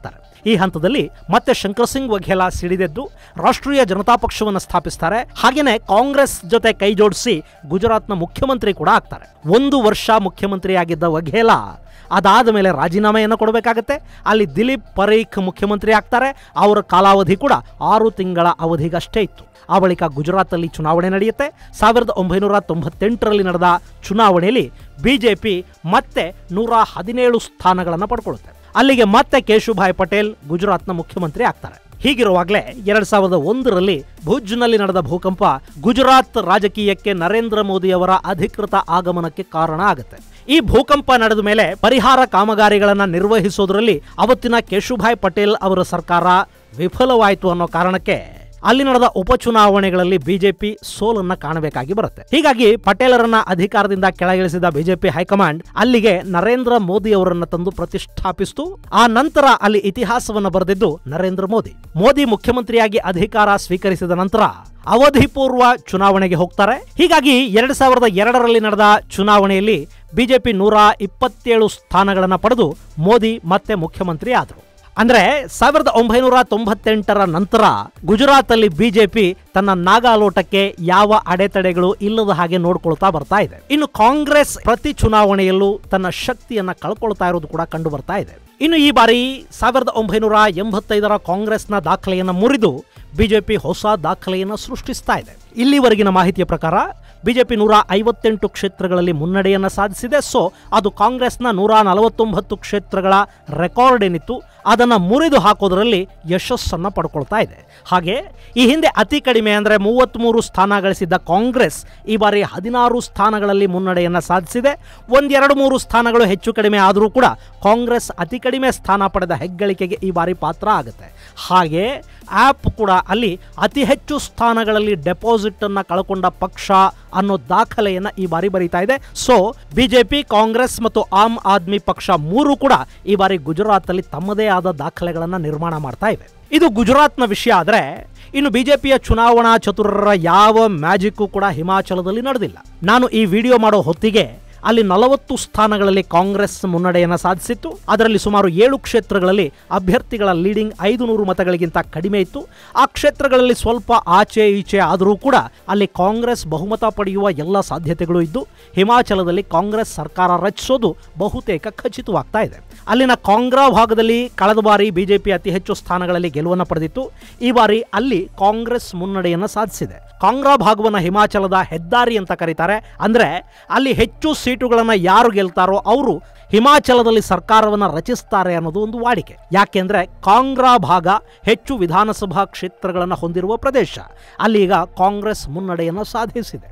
ಈ ಹಂತದಲ್ಲಿ ಮತ್ತೆ ಶಂಕರ್ ಸಿಂಗ್ ವಘೇಲಾ ಸಿಡಿದೆದ್ದು ರಾಷ್ಟ್ರೀಯ ಜನತಾ ಪಕ್ಷವನ್ನು ಸ್ಥಾಪಿಸ್ತಾರೆ ಹಾಗೇನೆ ಕಾಂಗ್ರೆಸ್ ಜೊತೆ ಕೈ ಜೋಡಿಸಿ ಗುಜರಾತ್ನ ಮುಖ್ಯಮಂತ್ರಿ ಕೂಡ ಆಗ್ತಾರೆ ಒಂದು ವರ್ಷ ಮುಖ್ಯಮಂತ್ರಿಯಾಗಿದ್ದ ವಘೇಲಾ ಅದಾದ ಮೇಲೆ ರಾಜೀನಾಮೆಯನ್ನು ಕೊಡಬೇಕಾಗತ್ತೆ ಅಲ್ಲಿ ದಿಲೀಪ್ ಪರೀಖ್ ಮುಖ್ಯಮಂತ್ರಿ ಆಗ್ತಾರೆ ಅವರ ಕಾಲಾವಧಿ ಕೂಡ ಆರು ತಿಂಗಳ ಅವಧಿಗಷ್ಟೇ ಇತ್ತು ಆ ಬಳಿಕ ಗುಜರಾತಲ್ಲಿ ಚುನಾವಣೆ ನಡೆಯುತ್ತೆ ಸಾವಿರದ ಒಂಬೈನೂರ ತೊಂಬತ್ತೆಂಟರಲ್ಲಿ ನಡೆದ ಚುನಾವಣೆಯಲ್ಲಿ ಬಿಜೆಪಿ ಮತ್ತೆ ನೂರ ಹದಿನೇಳು ಸ್ಥಾನಗಳನ್ನು ಪಡ್ಕೊಳ್ಳುತ್ತೆ ಅಲ್ಲಿಗೆ ಮತ್ತೆ ಕೇಶುಭಾಯ್ ಪಟೇಲ್ ಗುಜರಾತ್ನ ಮುಖ್ಯಮಂತ್ರಿ ಆಗ್ತಾರೆ ಹೀಗಿರುವಾಗಲೇ ಎರಡ್ ಸಾವಿರದ ಒಂದರಲ್ಲಿ ಭುಜ್ನಲ್ಲಿ ನಡೆದ ಭೂಕಂಪ ಗುಜರಾತ್ ರಾಜಕೀಯಕ್ಕೆ ನರೇಂದ್ರ ಮೋದಿಯವರ ಅಧಿಕೃತ ಆಗಮನಕ್ಕೆ ಕಾರಣ ಆಗುತ್ತೆ ಈ ಭೂಕಂಪ ನಡೆದ ಮೇಲೆ ಪರಿಹಾರ ಕಾಮಗಾರಿಗಳನ್ನು ನಿರ್ವಹಿಸೋದ್ರಲ್ಲಿ ಅವತ್ತಿನ ಕೇಶುಭಾಯ್ ಪಟೇಲ್ ಅವರ ಸರ್ಕಾರ ವಿಫಲವಾಯಿತು ಅನ್ನೋ ಕಾರಣಕ್ಕೆ ಅಲ್ಲಿ ನಡೆದ ಉಪಚುನಾವಣೆಗಳಲ್ಲಿ ಬಿಜೆಪಿ ಸೋಲನ್ನ ಕಾಣಬೇಕಾಗಿ ಬರುತ್ತೆ ಹೀಗಾಗಿ ಪಟೇಲರನ್ನ ಅಧಿಕಾರದಿಂದ ಕೆಳಗಿಳಿಸಿದ ಬಿಜೆಪಿ ಹೈಕಮಾಂಡ್ ಅಲ್ಲಿಗೆ ನರೇಂದ್ರ ಮೋದಿ ಅವರನ್ನ ತಂದು ಪ್ರತಿಷ್ಠಾಪಿಸಿತು ಆ ನಂತರ ಅಲ್ಲಿ ಇತಿಹಾಸವನ್ನು ಬರೆದಿದ್ದು ನರೇಂದ್ರ ಮೋದಿ ಮೋದಿ ಮುಖ್ಯಮಂತ್ರಿಯಾಗಿ ಅಧಿಕಾರ ಸ್ವೀಕರಿಸಿದ ನಂತರ ಅವಧಿ ಪೂರ್ವ ಚುನಾವಣೆಗೆ ಹೋಗ್ತಾರೆ ಹೀಗಾಗಿ ಎರಡ್ ಸಾವಿರದ ಎರಡರಲ್ಲಿ ನಡೆದ ಚುನಾವಣೆಯಲ್ಲಿ ಬಿಜೆಪಿ ನೂರ ಇಪ್ಪತ್ತೇಳು ಸ್ಥಾನಗಳನ್ನು ಪಡೆದು ಮೋದಿ ಮತ್ತೆ ಮುಖ್ಯಮಂತ್ರಿ ಆದರು ಅಂದ್ರೆ ಸಾವಿರದ ಒಂಬೈನೂರ ತೊಂಬತ್ತೆಂಟರ ನಂತರ ಗುಜರಾತಲ್ಲಿ ಬಿಜೆಪಿ ತನ್ನ ನಾಗಾಲೋಟಕ್ಕೆ ಯಾವ ಅಡೆತಡೆಗಳು ಇಲ್ಲದ ಹಾಗೆ ನೋಡ್ಕೊಳ್ತಾ ಬರ್ತಾ ಇದೆ ಇನ್ನು ಕಾಂಗ್ರೆಸ್ ಪ್ರತಿ ಚುನಾವಣೆಯಲ್ಲೂ ತನ್ನ ಶಕ್ತಿಯನ್ನ ಕಳ್ಕೊಳ್ತಾ ಇರೋದು ಕೂಡ ಕಂಡು ಬರ್ತಾ ಇದೆ ಇನ್ನು ಈ ಬಾರಿ ಸಾವಿರದ ಒಂಬೈನೂರ ಎಂಬತ್ತೈದರ ಕಾಂಗ್ರೆಸ್ನ ದಾಖಲೆಯನ್ನು ಮುರಿದು ಬಿಜೆಪಿ ಹೊಸ ದಾಖಲೆಯನ್ನು ಸೃಷ್ಟಿಸ್ತಾ ಇದೆ ಇಲ್ಲಿವರೆಗಿನ ಮಾಹಿತಿಯ ಪ್ರಕಾರ ಬಿಜೆಪಿ ನೂರ ಐವತ್ತೆಂಟು ಕ್ಷೇತ್ರಗಳಲ್ಲಿ ಮುನ್ನಡೆಯನ್ನು ಸಾಧಿಸಿದೆ ಸೊ ಅದು ಕಾಂಗ್ರೆಸ್ನ ನೂರ ನಲವತ್ತೊಂಬತ್ತು ಕ್ಷೇತ್ರಗಳ ರೆಕಾರ್ಡ್ ಏನಿತ್ತು ಅದನ್ನು ಮುರಿದು ಹಾಕೋದರಲ್ಲಿ ಯಶಸ್ಸನ್ನು ಪಡ್ಕೊಳ್ತಾ ಇದೆ ಹಾಗೆ ಈ ಹಿಂದೆ ಅತಿ ಕಡಿಮೆ ಅಂದರೆ ಮೂವತ್ತ್ಮೂರು ಸ್ಥಾನ ಗಳಿಸಿದ್ದ ಕಾಂಗ್ರೆಸ್ ಈ ಬಾರಿ ಹದಿನಾರು ಸ್ಥಾನಗಳಲ್ಲಿ ಮುನ್ನಡೆಯನ್ನು ಸಾಧಿಸಿದೆ ಒಂದೆರಡು ಮೂರು ಸ್ಥಾನಗಳು ಹೆಚ್ಚು ಕಡಿಮೆ ಆದರೂ ಕೂಡ ಕಾಂಗ್ರೆಸ್ ಅತಿ ಕಡಿಮೆ ಸ್ಥಾನ ಪಡೆದ ಹೆಗ್ಗಳಿಕೆಗೆ ಈ ಬಾರಿ ಪಾತ್ರ ಆಗುತ್ತೆ ಹಾಗೆ ಆ್ಯಪ್ ಕೂಡ ಅಲ್ಲಿ ಅತಿ ಹೆಚ್ಚು ಸ್ಥಾನಗಳಲ್ಲಿ ಡೆಪಾಸಿಟ್ ಅನ್ನ ಕಳ್ಕೊಂಡ ಪಕ್ಷ ಅನ್ನೋ ದಾಖಲೆಯನ್ನ ಈ ಬಾರಿ ಬರೀತಾ ಇದೆ ಸೊ ಬಿಜೆಪಿ ಕಾಂಗ್ರೆಸ್ ಮತ್ತು ಆಮ್ ಆದ್ಮಿ ಪಕ್ಷ ಮೂರು ಕೂಡ ಈ ಬಾರಿ ಗುಜರಾತಲ್ಲಿ ತಮ್ಮದೇ ಆದ ದಾಖಲೆಗಳನ್ನು ನಿರ್ಮಾಣ ಮಾಡ್ತಾ ಇವೆ ಇದು ಗುಜರಾತ್ನ ವಿಷಯ ಆದರೆ ಇನ್ನು ಬಿಜೆಪಿಯ ಚುನಾವಣಾ ಚತುರರ ಯಾವ ಮ್ಯಾಜಿಕ್ಕು ಕೂಡ ಹಿಮಾಚಲದಲ್ಲಿ ನಡೆದಿಲ್ಲ ನಾನು ಈ ವಿಡಿಯೋ ಮಾಡೋ ಹೊತ್ತಿಗೆ ಅಲ್ಲಿ ನಲವತ್ತು ಸ್ಥಾನಗಳಲ್ಲಿ ಕಾಂಗ್ರೆಸ್ ಮುನ್ನಡೆಯನ್ನು ಸಾಧಿಸಿತ್ತು ಅದರಲ್ಲಿ ಸುಮಾರು ಏಳು ಕ್ಷೇತ್ರಗಳಲ್ಲಿ ಅಭ್ಯರ್ಥಿಗಳ ಲೀಡಿಂಗ್ ಐದು ನೂರು ಮತಗಳಿಗಿಂತ ಕಡಿಮೆ ಇತ್ತು ಆ ಕ್ಷೇತ್ರಗಳಲ್ಲಿ ಸ್ವಲ್ಪ ಆಚೆ ಈಚೆ ಆದರೂ ಕೂಡ ಅಲ್ಲಿ ಕಾಂಗ್ರೆಸ್ ಬಹುಮತ ಪಡೆಯುವ ಎಲ್ಲ ಸಾಧ್ಯತೆಗಳು ಇದ್ದು ಹಿಮಾಚಲದಲ್ಲಿ ಕಾಂಗ್ರೆಸ್ ಸರ್ಕಾರ ರಚಿಸೋದು ಬಹುತೇಕ ಖಚಿತವಾಗ್ತಾ ಇದೆ ಅಲ್ಲಿನ ಕಾಂಗ್ರಾ ಭಾಗದಲ್ಲಿ ಕಳೆದ ಬಾರಿ ಬಿಜೆಪಿ ಅತಿ ಹೆಚ್ಚು ಸ್ಥಾನಗಳಲ್ಲಿ ಗೆಲುವನ್ನು ಪಡೆದಿತ್ತು ಈ ಬಾರಿ ಅಲ್ಲಿ ಕಾಂಗ್ರೆಸ್ ಮುನ್ನಡೆಯನ್ನು ಸಾಧಿಸಿದೆ ಕಾಂಗ್ರಾ ಭಾಗವನ್ನು ಹಿಮಾಚಲದ ಹೆದ್ದಾರಿ ಅಂತ ಕರೀತಾರೆ ಅಂದ್ರೆ ಅಲ್ಲಿ ಹೆಚ್ಚು ಸೀಟುಗಳನ್ನು ಯಾರು ಗೆಲ್ತಾರೋ ಅವರು ಹಿಮಾಚಲದಲ್ಲಿ ಸರ್ಕಾರವನ್ನು ರಚಿಸ್ತಾರೆ ಅನ್ನೋದು ಒಂದು ವಾಡಿಕೆ ಯಾಕೆಂದ್ರೆ ಕಾಂಗ್ರಾ ಭಾಗ ಹೆಚ್ಚು ವಿಧಾನಸಭಾ ಕ್ಷೇತ್ರಗಳನ್ನು ಹೊಂದಿರುವ ಪ್ರದೇಶ ಅಲ್ಲಿ ಈಗ ಕಾಂಗ್ರೆಸ್ ಮುನ್ನಡೆಯನ್ನು ಸಾಧಿಸಿದೆ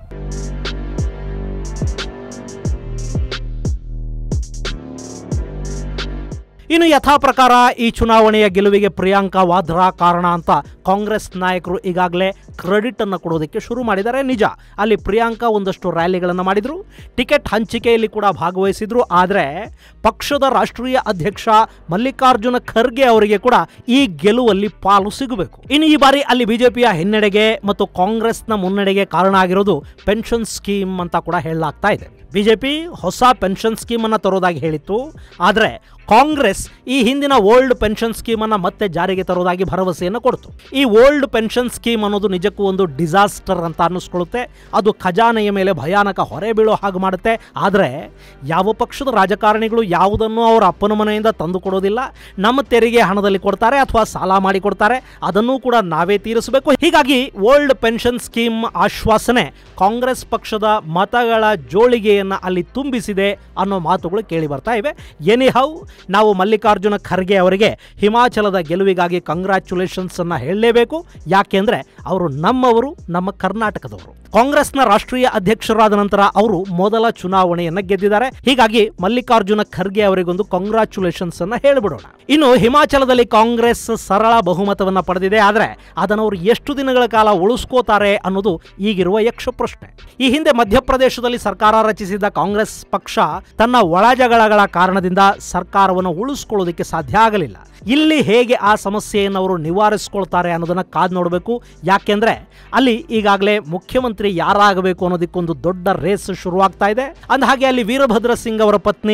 ಇನ್ನು ಯಥಾ ಪ್ರಕಾರ ಈ ಚುನಾವಣೆಯ ಗೆಲುವಿಗೆ ಪ್ರಿಯಾಂಕಾ ವಾದ್ರಾ ಕಾರಣ ಅಂತ ಕಾಂಗ್ರೆಸ್ ನಾಯಕರು ಈಗಾಗಲೇ ಕ್ರೆಡಿಟ್ ಅನ್ನು ಕೊಡೋದಕ್ಕೆ ಶುರು ಮಾಡಿದ್ದಾರೆ ನಿಜ ಅಲ್ಲಿ ಪ್ರಿಯಾಂಕಾ ಒಂದಷ್ಟು ರ್ಯಾಲಿಗಳನ್ನು ಮಾಡಿದ್ರು ಟಿಕೆಟ್ ಹಂಚಿಕೆಯಲ್ಲಿ ಕೂಡ ಭಾಗವಹಿಸಿದ್ರು ಆದರೆ ಪಕ್ಷದ ರಾಷ್ಟ್ರೀಯ ಅಧ್ಯಕ್ಷ ಮಲ್ಲಿಕಾರ್ಜುನ ಖರ್ಗೆ ಅವರಿಗೆ ಕೂಡ ಈ ಗೆಲುವಲ್ಲಿ ಪಾಲು ಸಿಗಬೇಕು ಇನ್ನು ಈ ಬಾರಿ ಅಲ್ಲಿ ಬಿಜೆಪಿಯ ಹಿನ್ನಡೆಗೆ ಮತ್ತು ಕಾಂಗ್ರೆಸ್ನ ಮುನ್ನಡೆಗೆ ಕಾರಣ ಆಗಿರೋದು ಪೆನ್ಷನ್ ಸ್ಕೀಮ್ ಅಂತ ಕೂಡ ಹೇಳಲಾಗ್ತಾ ಇದೆ ಬಿಜೆಪಿ ಹೊಸ ಪೆನ್ಷನ್ ಸ್ಕೀಮ್ ಅನ್ನ ತರೋದಾಗಿ ಹೇಳಿತ್ತು ಆದರೆ ಕಾಂಗ್ರೆಸ್ ಈ ಹಿಂದಿನ ಓಲ್ಡ್ ಪೆನ್ಷನ್ ಸ್ಕೀಮ್ ಅನ್ನ ಮತ್ತೆ ಜಾರಿಗೆ ತರೋದಾಗಿ ಭರವಸೆಯನ್ನು ಕೊಡ್ತು ಈ ಓಲ್ಡ್ ಪೆನ್ಷನ್ ಸ್ಕೀಮ್ ಅನ್ನೋದು ನಿಜಕ್ಕೂ ಒಂದು ಡಿಸಾಸ್ಟರ್ ಅಂತ ಅನ್ನಿಸ್ಕೊಳ್ಳುತ್ತೆ ಅದು ಖಜಾನೆಯ ಮೇಲೆ ಭಯಾನಕ ಹೊರೆ ಬೀಳೋ ಹಾಗೆ ಮಾಡುತ್ತೆ ಆದರೆ ಯಾವ ಪಕ್ಷದ ರಾಜಕಾರಣಿಗಳು ಯಾವುದನ್ನು ಅವರ ಅಪ್ಪನ ಮನೆಯಿಂದ ತಂದು ಕೊಡೋದಿಲ್ಲ ನಮ್ಮ ತೆರಿಗೆ ಹಣದಲ್ಲಿ ಕೊಡ್ತಾರೆ ಅಥವಾ ಸಾಲ ಮಾಡಿ ಕೊಡ್ತಾರೆ ಅದನ್ನು ಕೂಡ ನಾವೇ ತೀರಿಸಬೇಕು ಹೀಗಾಗಿ ಓಲ್ಡ್ ಪೆನ್ಷನ್ ಸ್ಕೀಮ್ ಆಶ್ವಾಸನೆ ಕಾಂಗ್ರೆಸ್ ಪಕ್ಷದ ಮತಗಳ ಜೋಳಿಗೆಯನ್ನ ಅಲ್ಲಿ ತುಂಬಿಸಿದೆ ಅನ್ನೋ ಮಾತುಗಳು ಕೇಳಿ ಬರ್ತಾ ಇವೆ ಎನಿಹೌ ನಾವು ಮಲ್ಲಿಕಾರ್ಜುನ ಖರ್ಗೆ ಅವರಿಗೆ ಹಿಮಾಚಲದ ಗೆಲುವಿಗಾಗಿ ಕಂಗ್ರ್ಯಾಚುಲೇಷನ್ಸ್ ಅನ್ನ ಹೇಳಲೇಬೇಕು ಯಾಕೆಂದ್ರೆ ಅವರು ನಮ್ಮವರು ನಮ್ಮ ಕರ್ನಾಟಕದವರು ಕಾಂಗ್ರೆಸ್ನ ರಾಷ್ಟ್ರೀಯ ಅಧ್ಯಕ್ಷರಾದ ನಂತರ ಅವರು ಮೊದಲ ಚುನಾವಣೆಯನ್ನ ಗೆದ್ದಿದ್ದಾರೆ ಹೀಗಾಗಿ ಮಲ್ಲಿಕಾರ್ಜುನ ಖರ್ಗೆ ಅವರಿಗೊಂದು ಕಂಗ್ರ್ಯಾಚುಲೇಷನ್ಸ್ ಅನ್ನ ಹೇಳ್ಬಿಡೋಣ ಇನ್ನು ಹಿಮಾಚಲದಲ್ಲಿ ಕಾಂಗ್ರೆಸ್ ಸರಳ ಬಹುಮತವನ್ನ ಪಡೆದಿದೆ ಆದರೆ ಅದನ್ನು ಅವರು ಎಷ್ಟು ದಿನಗಳ ಕಾಲ ಉಳಿಸ್ಕೋತಾರೆ ಅನ್ನೋದು ಈಗಿರುವ ಯಕ್ಷ ಪ್ರಶ್ನೆ ಈ ಹಿಂದೆ ಮಧ್ಯಪ್ರದೇಶದಲ್ಲಿ ಸರ್ಕಾರ ರಚಿಸಿದ ಕಾಂಗ್ರೆಸ್ ಪಕ್ಷ ತನ್ನ ಒಳಜಗಳಗಳ ಕಾರಣದಿಂದ ಸರ್ಕಾರವನ್ನು ಉಳಿಸ್ಕೊಳ್ಳೋದಕ್ಕೆ ಸಾಧ್ಯ ಆಗಲಿಲ್ಲ ಇಲ್ಲಿ ಹೇಗೆ ಆ ಸಮಸ್ಯೆಯನ್ನು ಅವರು ನಿವಾರಿಸ್ಕೊಳ್ತಾರೆ ಅನ್ನೋದನ್ನ ಕಾದ್ ನೋಡಬೇಕು ಯಾಕೆಂದ್ರೆ ಅಲ್ಲಿ ಈಗಾಗಲೇ ಮುಖ್ಯಮಂತ್ರಿ ಯಾರಾಗಬೇಕು ಅನ್ನೋದಕ್ಕೊಂದು ದೊಡ್ಡ ರೇಸ್ ಶುರುವಾಗ್ತಾ ಇದೆ ಅಂದ ಹಾಗೆ ಅಲ್ಲಿ ವೀರಭದ್ರ ಸಿಂಗ್ ಅವರ ಪತ್ನಿ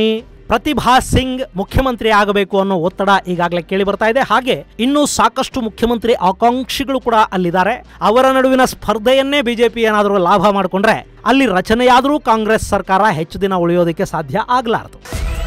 ಪ್ರತಿಭಾ ಸಿಂಗ್ ಮುಖ್ಯಮಂತ್ರಿ ಆಗಬೇಕು ಅನ್ನೋ ಒತ್ತಡ ಈಗಾಗಲೇ ಕೇಳಿ ಬರ್ತಾ ಇದೆ ಹಾಗೆ ಇನ್ನೂ ಸಾಕಷ್ಟು ಮುಖ್ಯಮಂತ್ರಿ ಆಕಾಂಕ್ಷಿಗಳು ಕೂಡ ಅಲ್ಲಿದ್ದಾರೆ ಅವರ ನಡುವಿನ ಸ್ಪರ್ಧೆಯನ್ನೇ ಬಿಜೆಪಿ ಏನಾದರೂ ಲಾಭ ಮಾಡಿಕೊಂಡ್ರೆ ಅಲ್ಲಿ ರಚನೆಯಾದರೂ ಕಾಂಗ್ರೆಸ್ ಸರ್ಕಾರ ಹೆಚ್ಚು ದಿನ ಉಳಿಯೋದಕ್ಕೆ ಸಾಧ್ಯ ಆಗಲಾರದು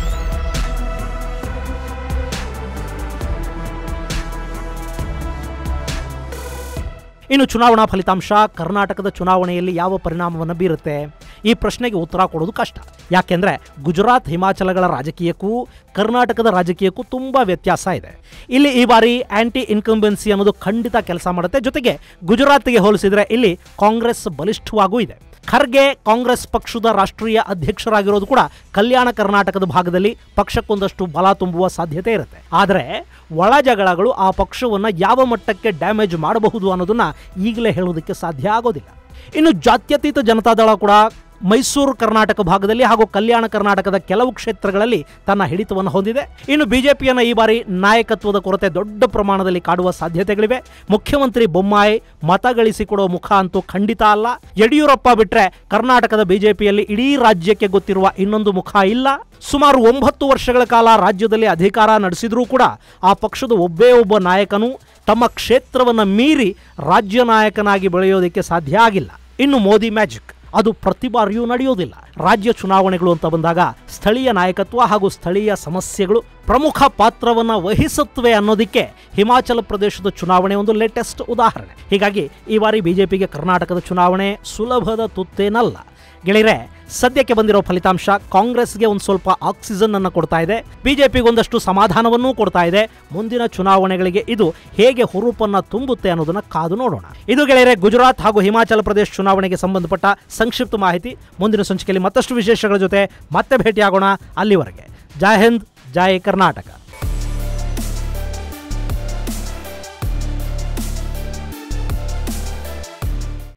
ಇನ್ನು ಚುನಾವಣಾ ಫಲಿತಾಂಶ ಕರ್ನಾಟಕದ ಚುನಾವಣೆಯಲ್ಲಿ ಯಾವ ಪರಿಣಾಮವನ್ನು ಬೀರುತ್ತೆ ಈ ಪ್ರಶ್ನೆಗೆ ಉತ್ತರ ಕೊಡೋದು ಕಷ್ಟ ಯಾಕೆಂದ್ರೆ ಗುಜರಾತ್ ಹಿಮಾಚಲಗಳ ರಾಜಕೀಯಕ್ಕೂ ಕರ್ನಾಟಕದ ರಾಜಕೀಯಕ್ಕೂ ತುಂಬ ವ್ಯತ್ಯಾಸ ಇದೆ ಇಲ್ಲಿ ಈ ಬಾರಿ ಆಂಟಿ ಇನ್ಕಂಬೆನ್ಸಿ ಅನ್ನೋದು ಖಂಡಿತ ಕೆಲಸ ಮಾಡುತ್ತೆ ಜೊತೆಗೆ ಗುಜರಾತ್ಗೆ ಹೋಲಿಸಿದ್ರೆ ಇಲ್ಲಿ ಕಾಂಗ್ರೆಸ್ ಬಲಿಷ್ಠವಾಗೂ ಇದೆ ಖರ್ಗೆ ಕಾಂಗ್ರೆಸ್ ಪಕ್ಷದ ರಾಷ್ಟ್ರೀಯ ಅಧ್ಯಕ್ಷರಾಗಿರೋದು ಕೂಡ ಕಲ್ಯಾಣ ಕರ್ನಾಟಕದ ಭಾಗದಲ್ಲಿ ಪಕ್ಷಕ್ಕೊಂದಷ್ಟು ಬಲ ತುಂಬುವ ಸಾಧ್ಯತೆ ಇರುತ್ತೆ ಆದರೆ ಒಳ ಜಗಳಗಳು ಆ ಪಕ್ಷವನ್ನು ಯಾವ ಮಟ್ಟಕ್ಕೆ ಡ್ಯಾಮೇಜ್ ಮಾಡಬಹುದು ಅನ್ನೋದನ್ನ ಈಗಲೇ ಹೇಳೋದಕ್ಕೆ ಸಾಧ್ಯ ಆಗೋದಿಲ್ಲ ಇನ್ನು ಜಾತ್ಯತೀತ ಜನತಾದಳ ಕೂಡ ಮೈಸೂರು ಕರ್ನಾಟಕ ಭಾಗದಲ್ಲಿ ಹಾಗೂ ಕಲ್ಯಾಣ ಕರ್ನಾಟಕದ ಕೆಲವು ಕ್ಷೇತ್ರಗಳಲ್ಲಿ ತನ್ನ ಹಿಡಿತವನ್ನು ಹೊಂದಿದೆ ಇನ್ನು ಬಿಜೆಪಿಯನ್ನು ಈ ಬಾರಿ ನಾಯಕತ್ವದ ಕೊರತೆ ದೊಡ್ಡ ಪ್ರಮಾಣದಲ್ಲಿ ಕಾಡುವ ಸಾಧ್ಯತೆಗಳಿವೆ ಮುಖ್ಯಮಂತ್ರಿ ಬೊಮ್ಮಾಯಿ ಮತ ಗಳಿಸಿಕೊಡೋ ಮುಖ ಅಂತೂ ಖಂಡಿತ ಅಲ್ಲ ಯಡಿಯೂರಪ್ಪ ಬಿಟ್ರೆ ಕರ್ನಾಟಕದ ಬಿಜೆಪಿಯಲ್ಲಿ ಇಡೀ ರಾಜ್ಯಕ್ಕೆ ಗೊತ್ತಿರುವ ಇನ್ನೊಂದು ಮುಖ ಇಲ್ಲ ಸುಮಾರು ಒಂಬತ್ತು ವರ್ಷಗಳ ಕಾಲ ರಾಜ್ಯದಲ್ಲಿ ಅಧಿಕಾರ ನಡೆಸಿದ್ರೂ ಕೂಡ ಆ ಪಕ್ಷದ ಒಬ್ಬೇ ಒಬ್ಬ ನಾಯಕನು ತಮ್ಮ ಕ್ಷೇತ್ರವನ್ನು ಮೀರಿ ರಾಜ್ಯ ನಾಯಕನಾಗಿ ಬೆಳೆಯೋದಕ್ಕೆ ಸಾಧ್ಯ ಆಗಿಲ್ಲ ಇನ್ನು ಮೋದಿ ಮ್ಯಾಜಿಕ್ ಅದು ಪ್ರತಿ ಬಾರಿಯೂ ನಡೆಯೋದಿಲ್ಲ ರಾಜ್ಯ ಚುನಾವಣೆಗಳು ಅಂತ ಬಂದಾಗ ಸ್ಥಳೀಯ ನಾಯಕತ್ವ ಹಾಗೂ ಸ್ಥಳೀಯ ಸಮಸ್ಯೆಗಳು ಪ್ರಮುಖ ಪಾತ್ರವನ್ನು ವಹಿಸುತ್ತವೆ ಅನ್ನೋದಕ್ಕೆ ಹಿಮಾಚಲ ಪ್ರದೇಶದ ಚುನಾವಣೆ ಒಂದು ಲೇಟೆಸ್ಟ್ ಉದಾಹರಣೆ ಹೀಗಾಗಿ ಈ ಬಾರಿ ಬಿಜೆಪಿಗೆ ಕರ್ನಾಟಕದ ಚುನಾವಣೆ ಸುಲಭದ ತುತ್ತೇನಲ್ಲ ಗೆಳೆಯರೆ ಸದ್ಯಕ್ಕೆ ಬಂದಿರೋ ಫಲಿತಾಂಶ ಕಾಂಗ್ರೆಸ್ಗೆ ಒಂದು ಸ್ವಲ್ಪ ಆಕ್ಸಿಜನ್ ಅನ್ನು ಕೊಡ್ತಾ ಇದೆ ಬಿಜೆಪಿಗೆ ಒಂದಷ್ಟು ಸಮಾಧಾನವನ್ನೂ ಕೊಡ್ತಾ ಇದೆ ಮುಂದಿನ ಚುನಾವಣೆಗಳಿಗೆ ಇದು ಹೇಗೆ ಹುರುಪನ್ನ ತುಂಬುತ್ತೆ ಅನ್ನೋದನ್ನ ಕಾದು ನೋಡೋಣ ಇದು ಗೆಳೆಯರೆ ಗುಜರಾತ್ ಹಾಗೂ ಹಿಮಾಚಲ ಪ್ರದೇಶ ಚುನಾವಣೆಗೆ ಸಂಬಂಧಪಟ್ಟ ಸಂಕ್ಷಿಪ್ತ ಮಾಹಿತಿ ಮುಂದಿನ ಸಂಚಿಕೆಯಲ್ಲಿ ಮತ್ತಷ್ಟು ವಿಶೇಷಗಳ ಜೊತೆ ಮತ್ತೆ ಭೇಟಿಯಾಗೋಣ ಅಲ್ಲಿವರೆಗೆ ಜೈ ಹಿಂದ್ ಜೈ ಕರ್ನಾಟಕ